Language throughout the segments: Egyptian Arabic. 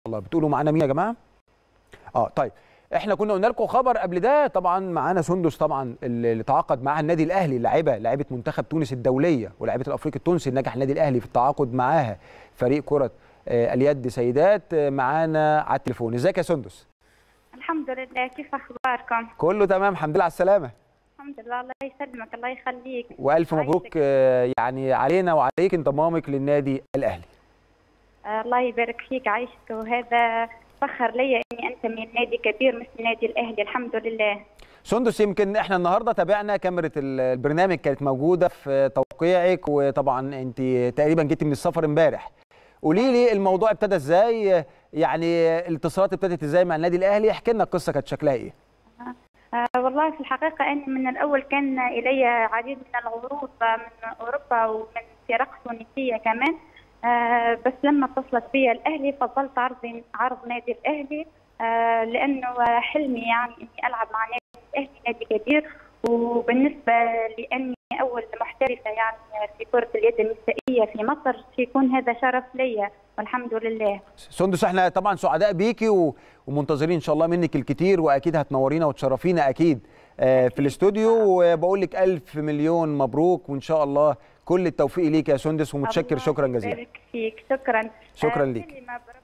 الله بتقولوا معانا مين يا جماعه اه طيب احنا كنا قلنا لكم خبر قبل ده طبعا معانا سندس طبعا اللي تعاقد معاها النادي الاهلي لاعبه لاعبه منتخب تونس الدوليه ولاعبه الافريقي التونسي نجح النادي الاهلي في التعاقد معاها فريق كره آه اليد سيدات آه معانا على التليفون ازيك يا سندس الحمد لله كيف اخباركم كله تمام الحمد لله على السلامه الحمد لله الله يسلمك الله يخليك والف مبروك آه يعني علينا وعليك انضمامك للنادي الاهلي آه الله يبارك فيك عايشك وهذا فخر ليا اني انتمي لنادي كبير مثل النادي الاهلي الحمد لله سندس يمكن احنا النهارده تابعنا كاميرا البرنامج كانت موجوده في توقيعك وطبعا انت تقريبا جيتي من السفر امبارح قولي لي الموضوع ابتدى ازاي يعني الاتصالات ابتدت ازاي مع النادي الاهلي احكي لنا القصه كانت شكلها ايه آه والله في الحقيقه اني من الاول كان الي عديد من العروض من اوروبا ومن فرق تونسيه كمان آه بس لما اتصلت بي الاهلي فضلت عرض عرض نادي الاهلي آه لانه حلمي يعني اني العب مع نادي الاهلي نادي كبير وبالنسبه لاني اول محترفه يعني في كره اليد النسائيه في مصر يكون هذا شرف ليا والحمد لله. سندس احنا طبعا سعداء بيكي ومنتظرين ان شاء الله منك الكتير واكيد هتنورينا وتشرفينا اكيد آه في الاستوديو وبقول لك الف مليون مبروك وان شاء الله كل التوفيق ليك يا سندس ومتشكر شكرا جزيلا. الله يبارك فيك شكرا. شكرا ليك.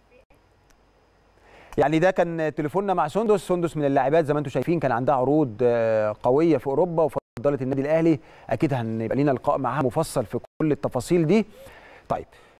يعني ده كان تليفوننا مع سندس سندس من اللاعبات زي ما انتم شايفين كان عندها عروض قويه في اوروبا وفضلت النادي الاهلي اكيد هنبقى لينا لقاء معاها مفصل في كل التفاصيل دي طيب